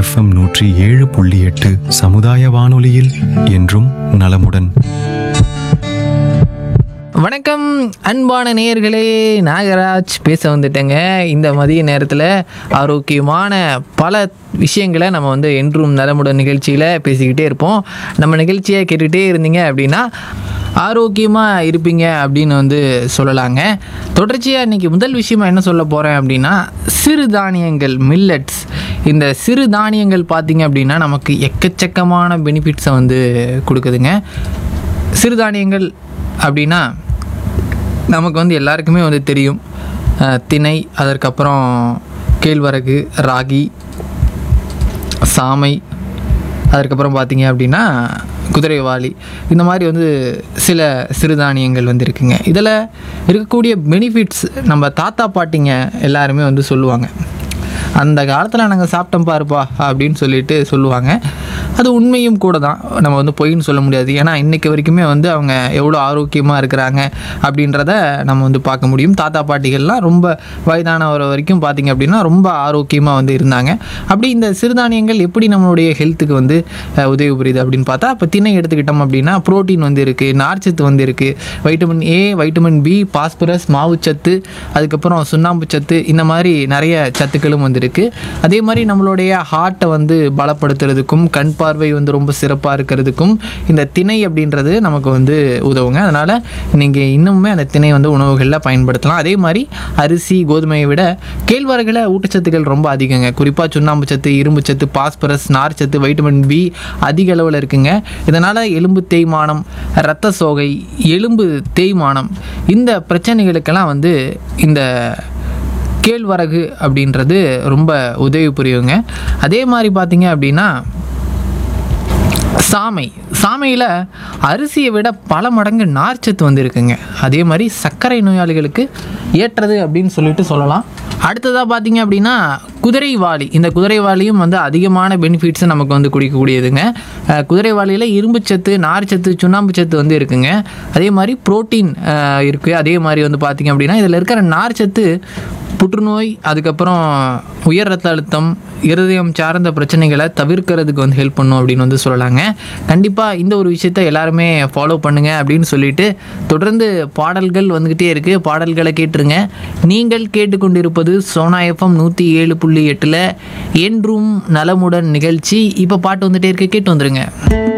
FM நூற்றி ஏழு புள்ளி எட்டு சமுதாய வானொலியில் என்றும் நலமுடன் வணக்கம் அன்பான நேயர்களே நாகராஜ் பேச வந்துட்டேங்க இந்த மதிய நேரத்தில் ஆரோக்கியமான பல விஷயங்களை நம்ம வந்து என்றும் நலமுடன் நிகழ்ச்சியில் பேசிக்கிட்டே இருப்போம் நம்ம நிகழ்ச்சியை கேட்டுகிட்டே இருந்தீங்க அப்படின்னா ஆரோக்கியமாக இருப்பீங்க அப்படின்னு வந்து சொல்லலாங்க தொடர்ச்சியாக இன்றைக்கி முதல் விஷயமா என்ன சொல்ல போகிறேன் அப்படின்னா சிறுதானியங்கள் மில்லட்ஸ் இந்த சிறு தானியங்கள் பார்த்தீங்க அப்படின்னா நமக்கு எக்கச்சக்கமான பெனிஃபிட்ஸை வந்து கொடுக்குதுங்க சிறுதானியங்கள் அப்படின்னா நமக்கு வந்து எல்லாருக்குமே வந்து தெரியும் அஹ், திணை அதற்கப்புறம் கேழ்வரகு ராகி சாமை அதற்கப்புறம் பார்த்தீங்க அப்படின்னா குதிரைவாளி இந்த மாதிரி வந்து சில சிறுதானியங்கள் வந்து இருக்குங்க இதில் இருக்கக்கூடிய பெனிஃபிட்ஸ் நம்ம தாத்தா பாட்டிங்க எல்லாருமே வந்து சொல்லுவாங்க அந்த காலத்தில் நாங்கள் சாப்பிட்டோம் பாருப்பா அப்படின்னு சொல்லிட்டு சொல்லுவாங்க அது உண்மையும் கூட தான் நம்ம வந்து பொய்ன்னு சொல்ல முடியாது ஏன்னா இன்றைக்கு வரைக்குமே வந்து அவங்க எவ்வளோ ஆரோக்கியமாக இருக்கிறாங்க அப்படின்றத நம்ம வந்து பார்க்க முடியும் தாத்தா பாட்டிகள்லாம் ரொம்ப வயதானவர வரைக்கும் பார்த்திங்க அப்படின்னா ரொம்ப ஆரோக்கியமாக வந்து இருந்தாங்க அப்படி இந்த சிறுதானியங்கள் எப்படி நம்மளுடைய ஹெல்த்துக்கு வந்து அஹ், உதவி புரியுது அப்படின்னு பார்த்தா இப்போ திணை எடுத்துக்கிட்டோம் அப்படின்னா புரோட்டீன் வந்து இருக்குது நார்ச்சத்து வந்து இருக்குது vitamin A vitamin B phosphorus மாவுச்சத்து அதுக்கப்புறம் சுண்ணாம்பு சத்து இந்த மாதிரி நிறைய சத்துக்களும் வந்து இருக்குது அதே மாதிரி நம்மளுடைய ஹார்ட்டை வந்து பலப்படுத்துறதுக்கும் கண் பார்வை வந்து ரொம்ப சிறப்பாக இருக்கிறதுக்கும் இந்த திணை அப்படின்றது நமக்கு வந்து உதவுங்க அதனால் நீங்கள் இன்னுமே அந்த திணை வந்து உணவுகளில் பயன்படுத்தலாம் அதே மாதிரி அரிசி கோதுமையை விட கேழ்வரகுல ஊட்டச்சத்துக்கள் ரொம்ப அதிகங்க குறிப்பாக சுண்ணாம்பு சத்து இரும்பு சத்து பாஸ்பரஸ் நார் சத்து வைட்டமின் பி அதிக அளவில் இருக்குங்க இதனால் எலும்பு தேய்மானம் இரத்த சோகை எலும்பு தேய்மானம் இந்த பிரச்சனைகளுக்கெல்லாம் வந்து இந்த கேழ்வரகு அப்படின்றது ரொம்ப உதவி புரியுங்க அதே மாதிரி பார்த்தீங்க அப்படின்னா சாமை சாமையில் அரிசியை விட பல மடங்கு நார்ச்சத்து வந்து இருக்குங்க அதே மாதிரி சர்க்கரை நோயாளிகளுக்கு ஏற்றது அப்படின்னு சொல்லிட்டு சொல்லலாம் அடுத்ததாக பார்த்தீங்க அப்படின்னா குதிரைவாளி இந்த குதிரைவாளியும் வந்து அதிகமான பெனிஃபிட்ஸை நமக்கு வந்து குடிக்கக்கூடியதுங்க அஹ், குதிரைவாளியில் இரும்புச்சத்து நார்ச்சத்து சுண்ணாம்பு சத்து வந்து இருக்குங்க அதே மாதிரி புரோட்டீன் இருக்குது அதே மாதிரி வந்து பார்த்தீங்க அப்படின்னா இதில் இருக்கிற நார்ச்சத்து புற்றுநோய் அதுக்கப்புறம் உயர் ரத்த அழுத்தம் இருதயம் சார்ந்த பிரச்சனைகளை தவிர்க்கிறதுக்கு வந்து ஹெல்ப் பண்ணும் அப்படின்னு வந்து சொல்லலாங்க கண்டிப்பாக இந்த ஒரு விஷயத்த எல்லாருமே ஃபாலோ பண்ணுங்க அப்படின்னு சொல்லிட்டு தொடர்ந்து பாடல்கள் வந்துக்கிட்டே இருக்குது பாடல்களை கேட்டுருங்க நீங்கள் கேட்டுக்கொண்டிருப்பது சோனா எஃப்எம் நூற்றி ஏழு புள்ளி எட்டில் என்றும் நலமுடன் நிகழ்ச்சி இப்போ பாட்டு வந்துட்டே இருக்கு கேட்டு வந்துருங்க